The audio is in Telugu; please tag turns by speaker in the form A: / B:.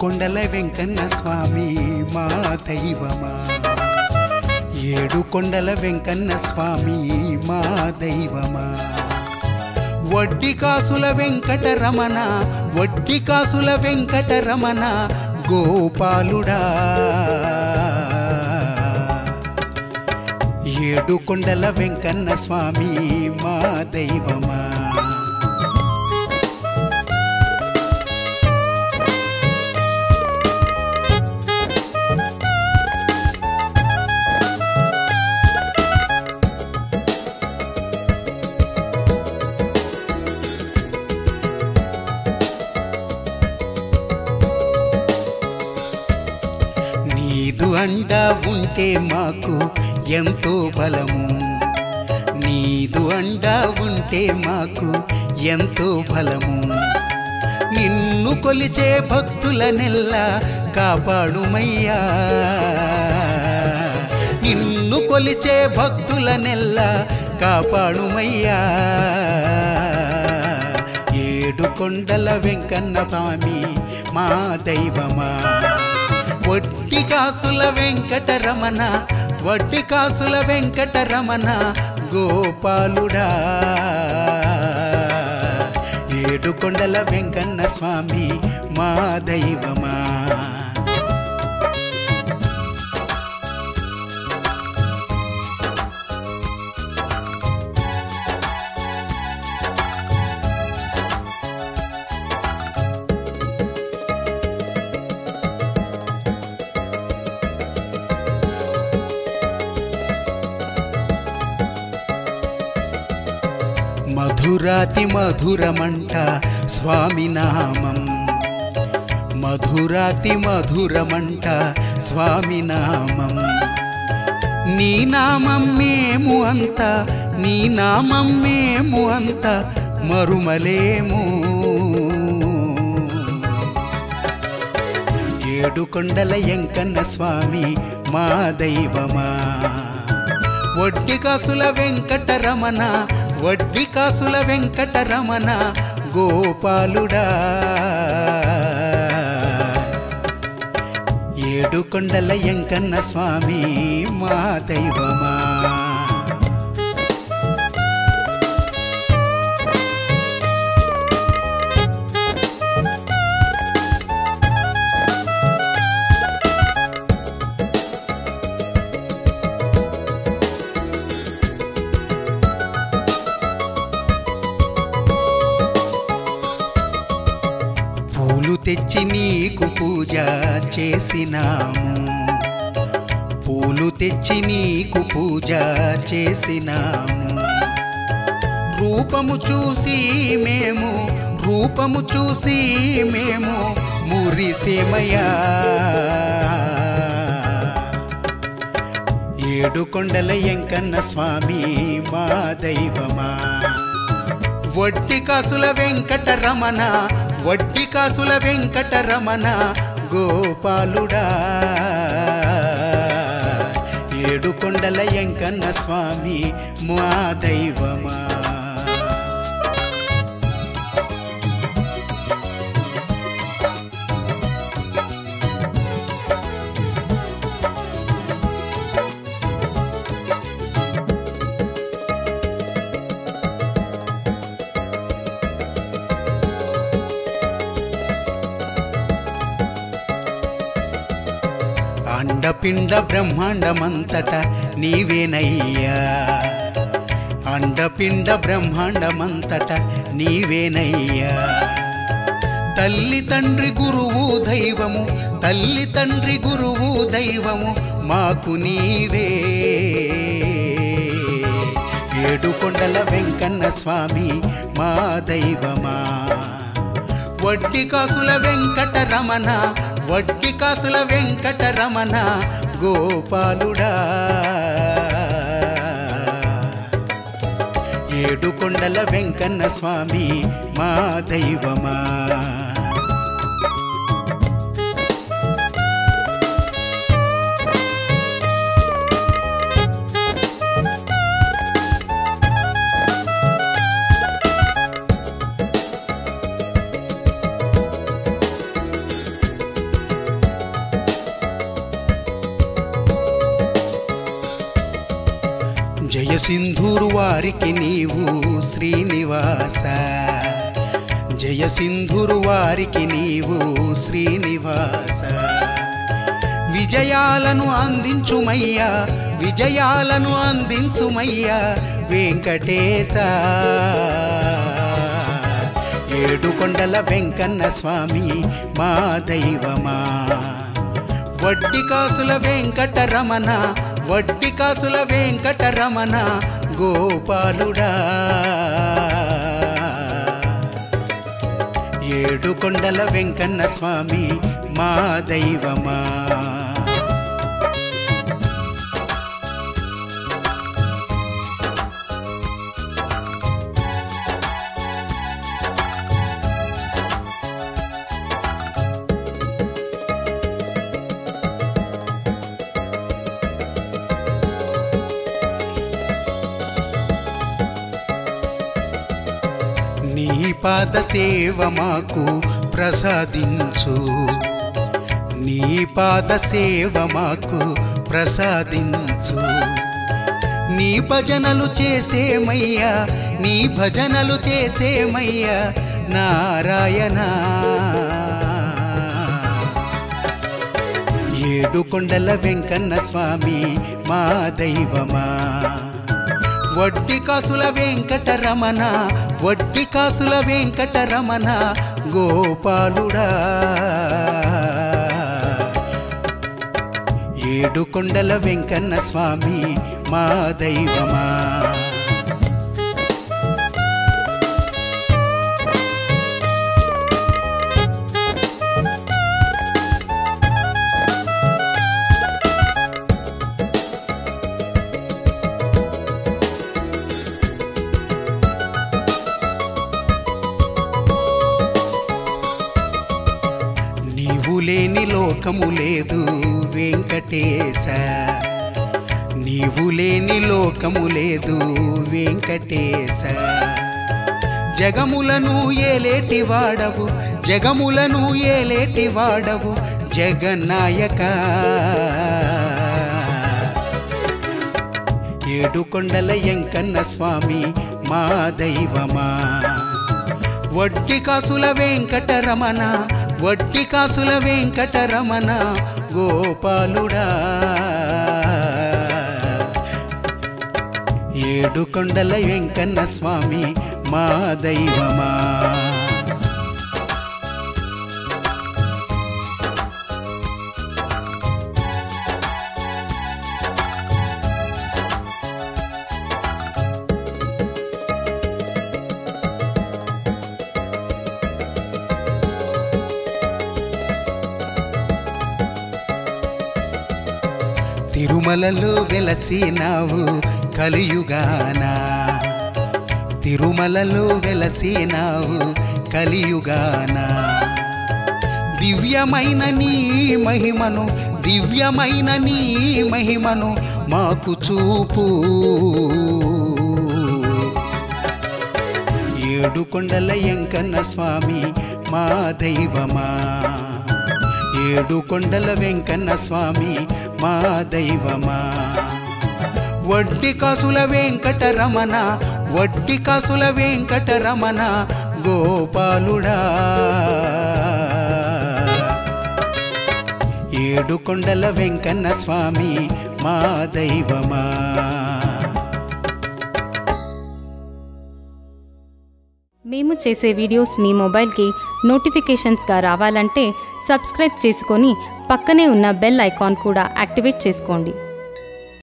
A: కొండల వెంకన్న స్వామి మా దైవమా ఏడు కొండల వెంకన్న స్వామి మా దైవమా వడ్డీ కాసుల వెంకటరమణ వడ్డీ కాసుల వెంకటరమణ గోపాలుడా ఏడు కొండల వెంకన్న స్వామి మా దైవమా నీదు అండ ఉంటే మాకు ఎంతో బలము నీదు అండ ఉంటే మాకు ఎంతో బలము నిన్ను కొలిచే భక్తుల నెల్ల కాపాడుమయ్యా నిన్ను కొలిచే భక్తుల నెల్ల కాపాడుమయ్యా ఏడు కొండల వెంకన్న స్వామి మా దైవమా వడ్డీ కాసుల వెంకటరమణ వడ్డీ కాసుల వెంకటరమణ గోపాలుడా ఏడు కొండల వెంకన్న స్వామి మా దైవమా మధురాతి మధురమంట స్వామి నామం మధురాతి మధురమంట స్వామి నామం నీ నామం మేము అంత నీ నామం మేము అంత మరుమలేము ఏడు కొండల ఎంకన్న స్వామి మా దైవమా వడ్డీ కాసుల వెంకటరమణ వడ్డీ కాసుల వెంకటరమణ గోపాలుడా ఏడు కొండల ఎంకన్న స్వామి మా దైవమా పూలు తెచ్చి నీకు పూజ చేసినాము పూలు తెచ్చి నీకు పూజ చేసినాము రూపము చూసి మేము రూపము చూసి మేము మురిసేమయ్యా ఏడు కొండల ఎంకన్న స్వామి మా దైవమా వడ్డీ కాసుల వెంకటరమణ వడ్డీ కాసుల వెంకటరమణ గోపాలుడా ఏడు కొండల ఎంకన్న స్వామి మా దైవమా అండపిండ బ్రహ్మాండమంతట నీవేనయ్యా అండపిండ బ్రహ్మాండమంతట నీవేనయ్యా తల్లి తండ్రి గురువు దైవము తల్లి తండ్రి గురువు దైవము మాకు నీవే ఏడు కొండల వెంకన్న స్వామి మా దైవమా వడ్డీ కాసుల వెంకటరమణ వడ్డీ కాసుల వెంకటరమణ గోపాలుడా ఏడు కొండల వెంకన్న స్వామి మా దైవమా జయ సింధూరు వారికి నీవు శ్రీనివాస జయ సింధూరు వారికి నీవు శ్రీనివాస విజయాలను అందించుమయ్యా విజయాలను అందించుమయ్యా వెంకటేశ ఏడు కొండల వెంకన్న స్వామి మా దైవమా వడ్డీ కాసుల వెంకటరమణ వడ్డీ కాసుల వెంకటరమణ గోపాలుడా ఏడు కొండల వెంకన్న స్వామి మా దైవమా నీ పాద సేవ మాకు ప్రసాదించు నీ పాద సేవ మాకు ప్రసాదించు నీ భజనలు చేసేమయ్యా నీ భజనలు చేసేమయ్యా నారాయణ ఏడు కొండల వెంకన్న స్వామి మా దైవమా వడ్డీ కాసుల వెంకటరమణ వడ్డీ కాసుల వెంకటరమణ గోపాలుడా ఏడు కొండల వెంకన్న స్వామి మా దైవమా నీవు లేని లోకము లేదు వెంకటేశ నీవు లేని లోకము లేదు వెంకటేశ జగములను ఏలేటి వాడవు జగములను ఏలేటి వాడవు జగన్నాయక ఏడు కొండల ఎంకన్న స్వామి మా దైవమా వడ్డీ కాసుల వెంకటరమణ వడ్డీ కాసుల వెంకటరమణ గోపాలుడా ఏడు కొండల వెంకన్న స్వామి మా దైవమా తిరుమలలో వెలసినావు కలియుగానా తిరుమలలో వెలసినావు కలియుగానా దివ్యమైన నీ మహిమను దివ్యమైన నీ మహిమను మాకు చూపు ఏడు కొండల ఎంకన్న స్వామి మా దైవమా ఏడు కొండల వెంకన్న స్వామి మా దైవమా వడ్డీ కాసుల వెంకటరమణ వడ్డీ కాసుల వెంకటరమణ గోపాలుడా ఏడు కొండల వెంకన్న స్వామి మా దైవమా
B: మేము చేసే వీడియోస్ మీ మొబైల్కి నోటిఫికేషన్స్గా రావాలంటే సబ్స్క్రైబ్ చేసుకొని పక్కనే ఉన్న బెల్ ఐకాన్ కూడా యాక్టివేట్ చేసుకోండి